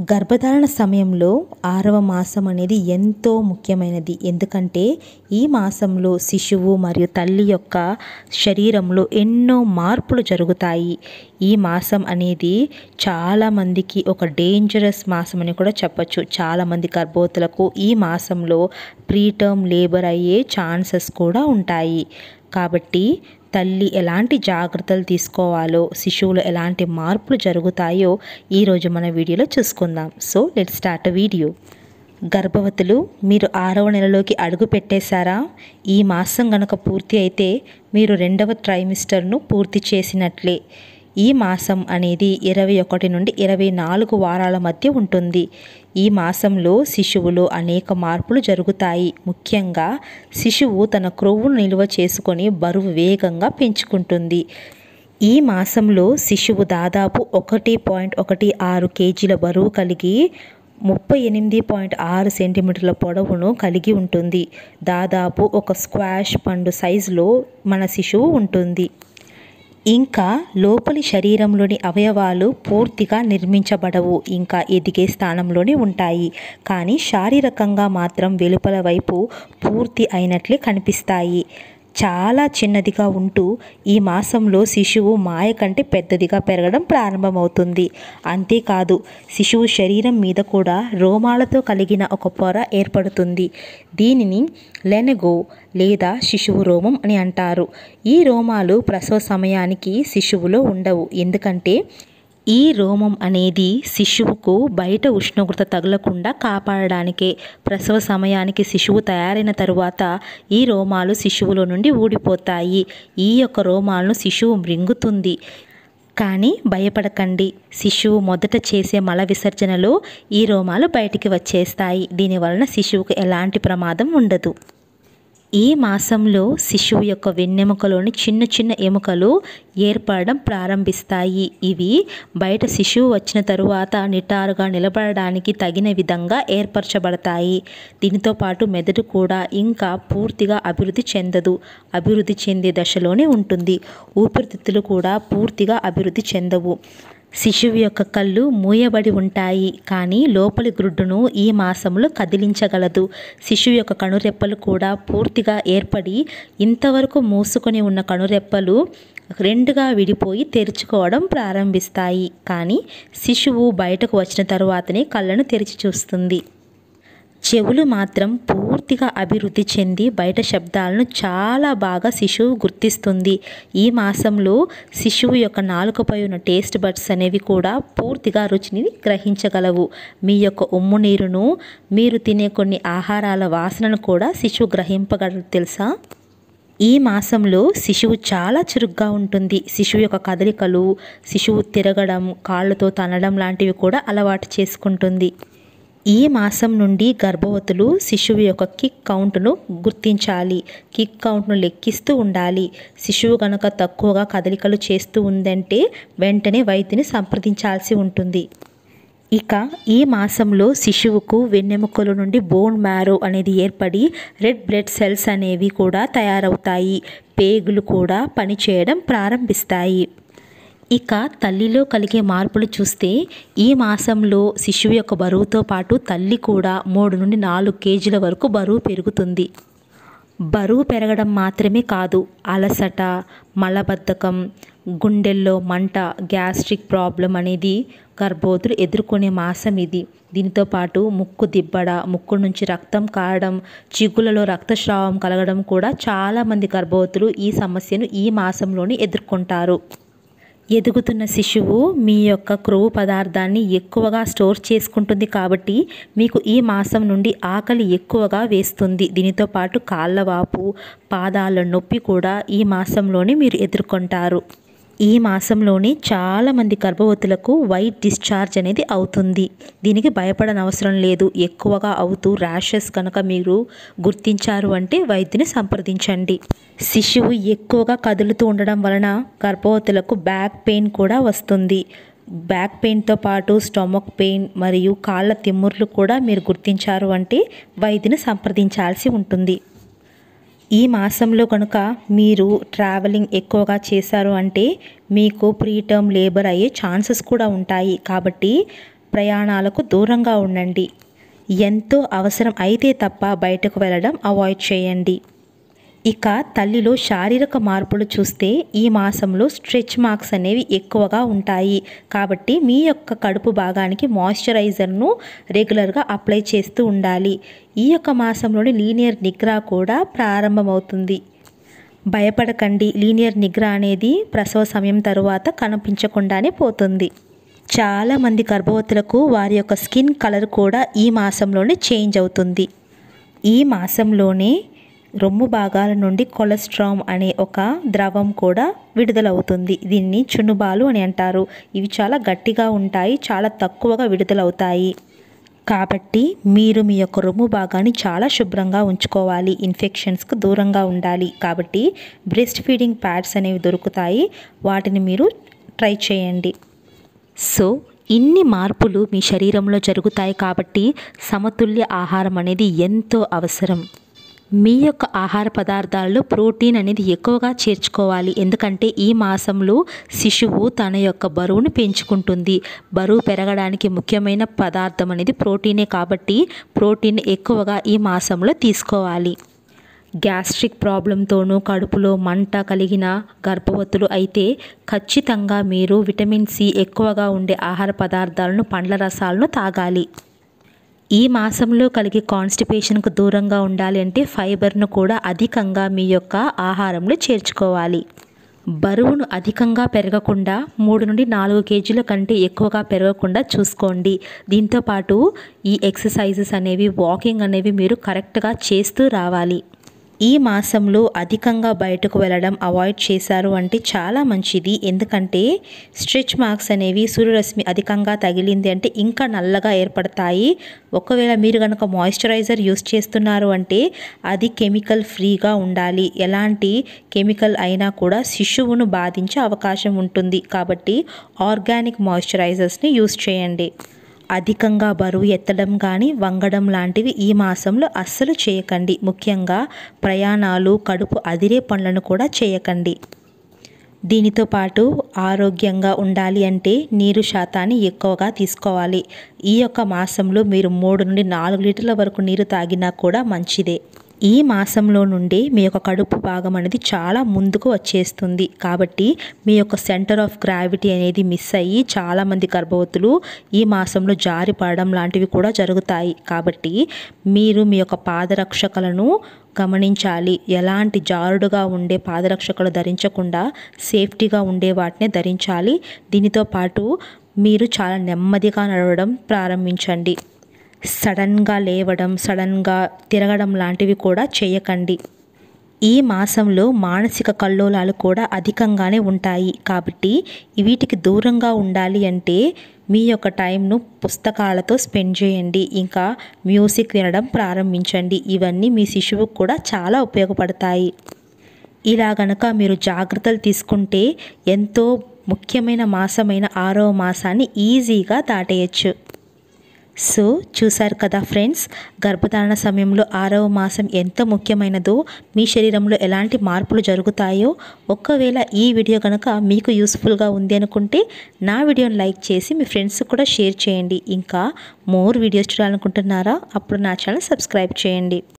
గర్భధారణ సమయంలో ఆరవ మాసం అనేది ఎంతో ముఖ్యమైనది ఎందుకంటే ఈ మాసంలో శిశువు మరియు తల్లి యొక్క శరీరంలో ఎన్నో మార్పులు జరుగుతాయి ఈ మాసం అనేది చాలామందికి ఒక డేంజరస్ మాసం అని కూడా చెప్పచ్చు చాలామంది గర్భవతులకు ఈ మాసంలో ప్రీటర్మ్ లేబర్ అయ్యే ఛాన్సెస్ కూడా ఉంటాయి కాబట్టి తల్లి ఎలాంటి జాగ్రత్తలు తీసుకోవాలో శిశువులో ఎలాంటి మార్పులు జరుగుతాయో ఈరోజు మన వీడియోలో చూసుకుందాం సో లెట్ స్టార్ట్ వీడియో గర్భవతులు మీరు ఆరవ నెలలోకి అడుగు పెట్టేశారా ఈ మాసం గనక పూర్తి అయితే మీరు రెండవ ట్రైమిస్టర్ను పూర్తి చేసినట్లే ఈ మాసం అనేది ఇరవై ఒకటి నుండి ఇరవై నాలుగు వారాల మధ్య ఉంటుంది ఈ మాసంలో శిశువులో అనేక మార్పులు జరుగుతాయి ముఖ్యంగా శిశువు తన క్రొవ్వును నిల్వ చేసుకొని బరువు వేగంగా పెంచుకుంటుంది ఈ మాసంలో శిశువు దాదాపు ఒకటి పాయింట్ ఒకటి ఆరు కేజీల బరువు కలిగి ముప్పై ఎనిమిది పాయింట్ ఆరు సెంటీమీటర్ల పొడవును కలిగి ఉంటుంది దాదాపు ఒక స్క్వాష్ పండు సైజులో మన శిశువు ఉంటుంది ఇంకా లోపలి శరీరంలోని అవయవాలు పూర్తిగా నిర్మించబడవు ఇంకా ఎదిగే స్థానంలోనే ఉంటాయి కానీ శారీరకంగా మాత్రం వెలుపల వైపు పూర్తి అయినట్లే కనిపిస్తాయి చాలా చిన్నదిగా ఉంటూ ఈ మాసంలో శిశువు మాయ కంటే పెద్దదిగా పెరగడం ప్రారంభమవుతుంది అంతేకాదు శిశువు శరీరం మీద కూడా రోమాలతో కలిగిన ఒక పొర ఏర్పడుతుంది దీనిని లెనగో లేదా శిశువు రోమం అని అంటారు ఈ రోమాలు ప్రసవ సమయానికి శిశువులో ఉండవు ఎందుకంటే ఈ రోమం అనేది శిశువుకు బయట ఉష్ణోగ్రత తగలకుండా కాపాడడానికే ప్రసవ సమయానికి శిశువు తయారైన తరువాత ఈ రోమాలు శిశువులో నుండి ఊడిపోతాయి ఈ యొక్క రోమాలను శిశువు మృంగుతుంది కానీ భయపడకండి శిశువు మొదట చేసే మల విసర్జనలో ఈ రోమాలు బయటికి వచ్చేస్తాయి దీనివలన శిశువుకు ఎలాంటి ప్రమాదం ఉండదు ఈ మాసంలో శిశువు యొక్క వెన్నెముకలోని చిన్న చిన్న ఎముకలు ఏర్పడడం ప్రారంభిస్తాయి ఇవి బయట శిశువు వచ్చిన తరువాత నిటారుగా నిలబడడానికి తగిన విధంగా ఏర్పరచబడతాయి దీనితో పాటు మెదడు కూడా ఇంకా పూర్తిగా అభివృద్ధి చెందదు అభివృద్ధి చెందే దశలోనే ఉంటుంది ఊపిరితిత్తులు కూడా పూర్తిగా అభివృద్ధి చెందవు శిశువు యొక్క కళ్ళు మూయబడి ఉంటాయి కానీ లోపలి గ్రుడ్డును ఈ మాసంలో కదిలించగలదు శిశువు యొక్క కనురెప్పలు కూడా పూర్తిగా ఏర్పడి ఇంతవరకు మూసుకొని ఉన్న కనురెప్పలు రెండుగా విడిపోయి తెరుచుకోవడం ప్రారంభిస్తాయి కానీ శిశువు బయటకు వచ్చిన తరువాతనే కళ్ళను తెరిచి చూస్తుంది చెవులు మాత్రం పూర్తిగా అభివృద్ధి చెంది బయట శబ్దాలను చాలా బాగా శిశువు గుర్తిస్తుంది ఈ మాసంలో శిశువు యొక్క నాలుకపై ఉన్న టేస్ట్ బడ్స్ అనేవి కూడా పూర్తిగా రుచిని గ్రహించగలవు మీ యొక్క ఉమ్ము నీరును మీరు తినే కొన్ని ఆహారాల వాసనను కూడా శిశువు గ్రహింపగలరు తెలుసా ఈ మాసంలో శిశువు చాలా చురుగ్గా ఉంటుంది శిశువు యొక్క కదలికలు శిశువు తిరగడం కాళ్ళతో తనడం లాంటివి కూడా అలవాటు చేసుకుంటుంది ఈ మాసం నుండి గర్భవతులు శిశువు యొక్క కిక్ కౌంట్ను గుర్తించాలి కిక్ కౌంట్ను లెక్కిస్తూ ఉండాలి శిశువు కనుక తక్కువగా కదలికలు చేస్తూ ఉందంటే వెంటనే వైద్యుని సంప్రదించాల్సి ఉంటుంది ఇక ఈ మాసంలో శిశువుకు వెన్నెముకల నుండి బోన్ మ్యారో అనేది ఏర్పడి రెడ్ బ్లడ్ సెల్స్ అనేవి కూడా తయారవుతాయి పేగులు కూడా పనిచేయడం ప్రారంభిస్తాయి ఇక తల్లిలో కలిగే మార్పులు చూస్తే ఈ మాసంలో శిశువు యొక్క బరువుతో పాటు తల్లి కూడా మూడు నుండి నాలుగు కేజీల వరకు బరువు పెరుగుతుంది బరువు పెరగడం మాత్రమే కాదు అలసట మలబద్ధకం గుండెల్లో మంట గ్యాస్ట్రిక్ ప్రాబ్లం అనేది గర్భవతులు ఎదుర్కొనే మాసం ఇది దీనితో పాటు ముక్కు దిబ్బడ ముక్కు నుంచి రక్తం కారడం చిగులలో రక్తస్రావం కలగడం కూడా చాలామంది గర్భవతులు ఈ సమస్యను ఈ మాసంలోనే ఎదుర్కొంటారు ఎదుగుతున్న శిశువు మీ యొక్క క్రొవ్వు పదార్థాన్ని ఎక్కువగా స్టోర్ చేసుకుంటుంది కాబట్టి మీకు ఈ మాసం నుండి ఆకలి ఎక్కువగా వేస్తుంది దీనితో పాటు కాళ్ళ వాపు పాదాల నొప్పి కూడా ఈ మాసంలోనే మీరు ఎదుర్కొంటారు ఈ మాసంలోనే చాలామంది గర్భవతులకు వైట్ డిశ్చార్జ్ అనేది అవుతుంది దీనికి భయపడని అవసరం లేదు ఎక్కువగా అవుతూ ర్యాషెస్ కనుక మీరు గుర్తించారు అంటే వైద్యుని సంప్రదించండి శిశువు ఎక్కువగా కదులుతూ ఉండడం వలన గర్భవతులకు బ్యాక్ పెయిన్ కూడా వస్తుంది బ్యాక్ పెయిన్తో పాటు స్టమక్ పెయిన్ మరియు కాళ్ళ తిమ్ముర్లు కూడా మీరు గుర్తించారు అంటే వైద్యుని సంప్రదించాల్సి ఉంటుంది ఈ మాసంలో కనుక మీరు ట్రావెలింగ్ ఎక్కువగా చేశారు అంటే మీకు ప్రీ టర్మ్ లేబర్ అయ్యే ఛాన్సెస్ కూడా ఉంటాయి కాబట్టి ప్రయాణాలకు దూరంగా ఉండండి ఎంతో అవసరం అయితే తప్ప బయటకు వెళ్ళడం అవాయిడ్ చేయండి ఇక తల్లిలో శారీరక మార్పులు చూస్తే ఈ మాసంలో స్ట్రెచ్ మార్క్స్ అనేవి ఎక్కువగా ఉంటాయి కాబట్టి మీ యొక్క కడుపు భాగానికి మాయిశ్చరైజర్ను రెగ్యులర్గా అప్లై చేస్తూ ఉండాలి ఈ యొక్క మాసంలోని లీనియర్ నిగ్రా కూడా ప్రారంభమవుతుంది భయపడకండి లీనియర్ నిగ్రా అనేది ప్రసవ సమయం తరువాత కనిపించకుండానే పోతుంది చాలామంది గర్భవతులకు వారి యొక్క స్కిన్ కలర్ కూడా ఈ మాసంలోనే చేంజ్ అవుతుంది ఈ మాసంలోనే రొమ్ము భాగాల నుండి కొలెస్ట్రామ్ అనే ఒక ద్రవం కూడా విడుదలవుతుంది దీన్ని చునుబాలు అని అంటారు ఇవి చాలా గట్టిగా ఉంటాయి చాలా తక్కువగా విడుదలవుతాయి కాబట్టి మీరు మీ యొక్క రొమ్ము భాగాన్ని చాలా శుభ్రంగా ఉంచుకోవాలి ఇన్ఫెక్షన్స్కు దూరంగా ఉండాలి కాబట్టి బ్రెస్ట్ ఫీడింగ్ ప్యాడ్స్ అనేవి దొరుకుతాయి వాటిని మీరు ట్రై చేయండి సో ఇన్ని మార్పులు మీ శరీరంలో జరుగుతాయి కాబట్టి సమతుల్య ఆహారం అనేది ఎంతో అవసరం మీ యొక్క ఆహార పదార్థాల్లో ప్రోటీన్ అనేది ఎక్కువగా చేర్చుకోవాలి ఎందుకంటే ఈ మాసంలో శిశువు తన యొక్క బరువును పెంచుకుంటుంది బరువు పెరగడానికి ముఖ్యమైన పదార్థం అనేది ప్రోటీనే కాబట్టి ప్రోటీన్ ఎక్కువగా ఈ మాసంలో తీసుకోవాలి గ్యాస్ట్రిక్ ప్రాబ్లంతోనూ కడుపులో మంట కలిగిన గర్భవతులు అయితే ఖచ్చితంగా మీరు విటమిన్ సి ఎక్కువగా ఉండే ఆహార పదార్థాలను పండ్ల రసాలను తాగాలి ఈ మాసంలో కలిగే కాన్స్టిపేషన్కు దూరంగా ఉండాలి అంటే ఫైబర్ను కూడా అధికంగా మీ యొక్క ఆహారంలో చేర్చుకోవాలి బరువును అధికంగా పెరగకుండా మూడు నుండి నాలుగు కేజీల కంటే ఎక్కువగా పెరగకుండా చూసుకోండి దీంతోపాటు ఈ ఎక్సర్సైజెస్ అనేవి వాకింగ్ అనేవి మీరు కరెక్ట్గా చేస్తూ రావాలి ఈ మాసంలో అధికంగా బయటకు వెళ్ళడం అవాయిడ్ చేశారు అంటే చాలా మంచిది ఎందుకంటే స్ట్రెచ్ మార్క్స్ అనేవి సూర్యరశ్మి అధికంగా తగిలింది అంటే ఇంకా నల్లగా ఏర్పడతాయి ఒకవేళ మీరు కనుక మాయిశ్చరైజర్ యూస్ చేస్తున్నారు అంటే అది కెమికల్ ఫ్రీగా ఉండాలి ఎలాంటి కెమికల్ అయినా కూడా శిశువును బాధించే అవకాశం ఉంటుంది కాబట్టి ఆర్గానిక్ మాయిశ్చరైజర్స్ని యూస్ చేయండి అధికంగా బరువు ఎత్తడం కానీ వంగడం లాంటివి ఈ మాసంలో అస్సలు చేయకండి ముఖ్యంగా ప్రయాణాలు కడుపు అదిరే పనులను కూడా చేయకండి దీనితో పాటు ఆరోగ్యంగా ఉండాలి అంటే నీరు శాతాన్ని ఎక్కువగా తీసుకోవాలి ఈ యొక్క మాసంలో మీరు మూడు నుండి నాలుగు లీటర్ల వరకు నీరు తాగినా కూడా మంచిదే ఈ మాసంలో నుండి మీ యొక్క కడుపు భాగం అనేది చాలా ముందుకు వచ్చేస్తుంది కాబట్టి మీ యొక్క సెంటర్ ఆఫ్ గ్రావిటీ అనేది మిస్ అయ్యి చాలామంది గర్భవతులు ఈ మాసంలో జారి పడడం లాంటివి కూడా జరుగుతాయి కాబట్టి మీరు మీ యొక్క పాదరక్షకలను గమనించాలి ఎలాంటి జారుడుగా ఉండే పాదరక్షకులు ధరించకుండా సేఫ్టీగా ఉండే వాటిని ధరించాలి దీనితో పాటు మీరు చాలా నెమ్మదిగా నడవడం ప్రారంభించండి సడన్గా లేవడం సడన్గా తిరగడం లాంటివి కూడా చేయకండి ఈ మాసంలో మానసిక కల్లోలాలు కూడా అధికంగానే ఉంటాయి కాబట్టి వీటికి దూరంగా ఉండాలి అంటే మీ యొక్క టైంను పుస్తకాలతో స్పెండ్ చేయండి ఇంకా మ్యూజిక్ వినడం ప్రారంభించండి ఇవన్నీ మీ శిశువుకు కూడా చాలా ఉపయోగపడతాయి ఇలా గనక మీరు జాగ్రత్తలు తీసుకుంటే ఎంతో ముఖ్యమైన మాసమైన ఆరవ మాసాన్ని ఈజీగా దాటేయచ్చు సో చూసారు కదా ఫ్రెండ్స్ గర్భధారణ సమయంలో ఆరవ మాసం ఎంత ముఖ్యమైనదో మీ శరీరంలో ఎలాంటి మార్పులు జరుగుతాయో ఒకవేళ ఈ వీడియో కనుక మీకు యూస్ఫుల్గా ఉంది అనుకుంటే నా వీడియోని లైక్ చేసి మీ ఫ్రెండ్స్ కూడా షేర్ చేయండి ఇంకా మోర్ వీడియోస్ చూడాలనుకుంటున్నారా అప్పుడు నా ఛానల్ సబ్స్క్రైబ్ చేయండి